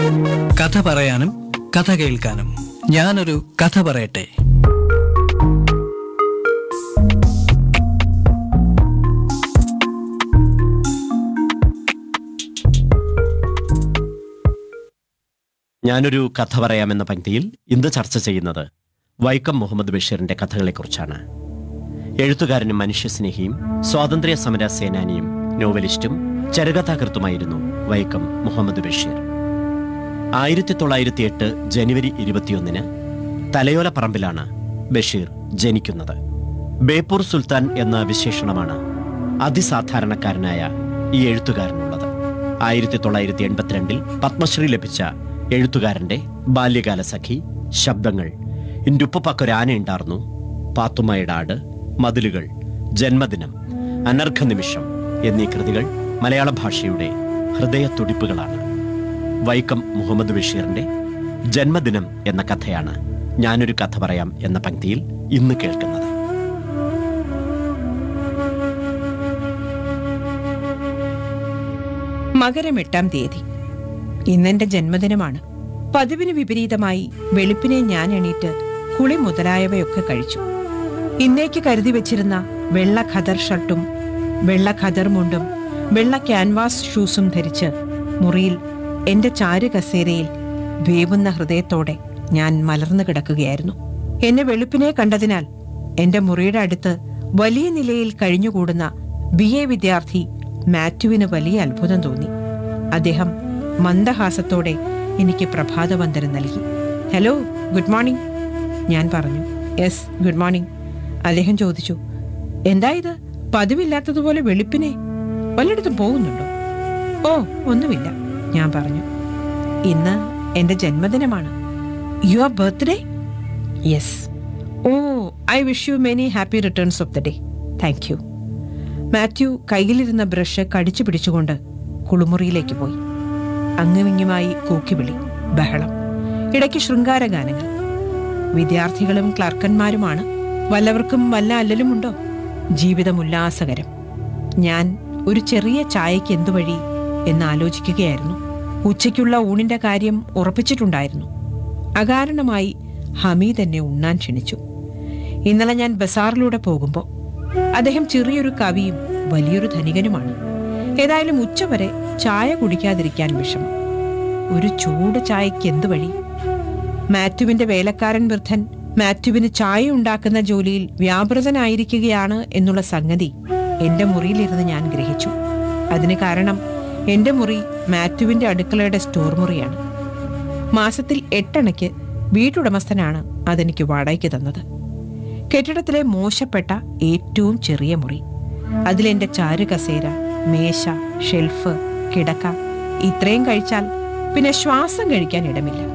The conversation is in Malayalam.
കഥ പറയാനും കഥ കേൾക്കാനും ഞാനൊരു കഥ പറയട്ടെ ഞാനൊരു കഥ പറയാമെന്ന പങ്ക്തിയിൽ ഇന്ന് ചർച്ച ചെയ്യുന്നത് വൈക്കം മുഹമ്മദ് ബഷീറിന്റെ കഥകളെക്കുറിച്ചാണ് എഴുത്തുകാരനും മനുഷ്യസ്നേഹിയും സ്വാതന്ത്ര്യ സമര സേനാനിയും നോവലിസ്റ്റും ചെറുകഥാകൃത്തുമായിരുന്നു വൈക്കം മുഹമ്മദ് ബഷീർ ആയിരത്തി തൊള്ളായിരത്തി എട്ട് ജനുവരി ഇരുപത്തിയൊന്നിന് തലയോല പറമ്പിലാണ് ബഷീർ ജനിക്കുന്നത് ബേപ്പൂർ സുൽത്താൻ എന്ന വിശേഷണമാണ് അതിസാധാരണക്കാരനായ ഈ എഴുത്തുകാരനുള്ളത് ആയിരത്തി തൊള്ളായിരത്തി എൺപത്തിരണ്ടിൽ പത്മശ്രീ ലഭിച്ച എഴുത്തുകാരന്റെ ബാല്യകാല സഖി ശബ്ദങ്ങൾ ഇൻറ്റുപ്പക്കൊരാനയുണ്ടാർന്നു പാത്തുമ്മയുടെ ആട് മതിലുകൾ ജന്മദിനം അനർഘ നിമിഷം എന്നീ കൃതികൾ മലയാള ഭാഷയുടെ ഹൃദയത്തുടിപ്പുകളാണ് വൈക്കം മുഹമ്മദ് ബഷീറിന്റെ ജന്മദിനം എന്ന കഥയാണ് ഞാനൊരു കഥ പറയാം എന്ന പങ്ക്തിയിൽ ഇന്ന് കേൾക്കുന്നത് മകരം എട്ടാം തീയതി ഇന്നെന്റെ ജന്മദിനമാണ് പതിവിന് വിപരീതമായി വെളുപ്പിനെ ഞാൻ എണീറ്റ് കുളി മുതലായവയൊക്കെ കഴിച്ചു ഇന്നേക്ക് കരുതി വെച്ചിരുന്ന വെള്ള ഖദർ ഷർട്ടും വെള്ള ഖദർ മുണ്ടും വെള്ള ക്യാൻവാസ് ഷൂസും ധരിച്ച് മുറിയിൽ എന്റെ ചാരു കസേരയിൽ വേവുന്ന ഹൃദയത്തോടെ ഞാൻ മലർന്നു കിടക്കുകയായിരുന്നു എന്നെ വെളുപ്പിനെ കണ്ടതിനാൽ എന്റെ മുറിയുടെ അടുത്ത് വലിയ നിലയിൽ കഴിഞ്ഞുകൂടുന്ന ബി എ വിദ്യാർത്ഥി മാത്യുവിന് വലിയ അത്ഭുതം തോന്നി അദ്ദേഹം മന്ദഹാസത്തോടെ എനിക്ക് പ്രഭാതവന്ദനം നൽകി ഹലോ ഗുഡ് മോർണിംഗ് ഞാൻ പറഞ്ഞു യെസ് ഗുഡ് മോർണിംഗ് അദ്ദേഹം ചോദിച്ചു എന്താ ഇത് പതിവില്ലാത്തതുപോലെ വെളുപ്പിനെ വല്ലയിടത്തും പോകുന്നുണ്ടോ ഓ ഒന്നുമില്ല ഞാൻ പറഞ്ഞു ഇന്ന് എന്റെ ജന്മദിനമാണ് your birthday yes oh I wish you many happy returns of the day thank you Mathew കയ്യിലിരുന്ന ബ്രഷ് കടിച്ചു പിടിച്ചുകൊണ്ട് കുളിമുറിയിലേക്ക് പോയി അങ്ങുമിങ്ങുമായി കൂക്കിവിളി ബഹളം ഇടയ്ക്ക് ശൃംഗാര ഗാനങ്ങൾ വിദ്യാർത്ഥികളും ക്ലർക്കന്മാരുമാണ് വല്ലവർക്കും വല്ല അല്ലലുമുണ്ടോ ജീവിതം ഉല്ലാസകരം ഞാൻ ഒരു ചെറിയ ചായയ്ക്ക് എന്തുവഴി എന്ന് ആലോചിക്കുകയായിരുന്നു ഉച്ചയ്ക്കുള്ള ഊണിന്റെ കാര്യം ഉറപ്പിച്ചിട്ടുണ്ടായിരുന്നു അകാരണമായി ഹമീദ് എന്നെ ഉണ്ണാൻ ക്ഷണിച്ചു ഇന്നലെ ഞാൻ ബസാറിലൂടെ പോകുമ്പോൾ അദ്ദേഹം ചെറിയൊരു കവിയും വലിയൊരു ധനികനുമാണ് ഏതായാലും ഉച്ചവരെ ചായ കുടിക്കാതിരിക്കാൻ വിഷമം ഒരു ചൂട് ചായയ്ക്ക് എന്ത് വഴി മാത്യുവിന്റെ വേലക്കാരൻ വൃദ്ധൻ മാത്യുവിന് ചായ ഉണ്ടാക്കുന്ന ജോലിയിൽ വ്യാപൃതനായിരിക്കുകയാണ് എന്നുള്ള സംഗതി എന്റെ മുറിയിലിരുന്ന് ഞാൻ ഗ്രഹിച്ചു അതിന് കാരണം എന്റെ മുറി മാത്യുവിന്റെ അടുക്കളയുടെ സ്റ്റോർ മുറിയാണ് മാസത്തിൽ എട്ടണയ്ക്ക് വീട്ടുടമസ്ഥനാണ് അതെനിക്ക് വാടകയ്ക്ക് തന്നത് കെട്ടിടത്തിലെ മോശപ്പെട്ട ഏറ്റവും ചെറിയ മുറി അതിലെന്റെ ചാരു കസേര മേശ ഷെൽഫ് കിടക്ക ഇത്രയും കഴിച്ചാൽ പിന്നെ ശ്വാസം കഴിക്കാൻ ഇടമില്ല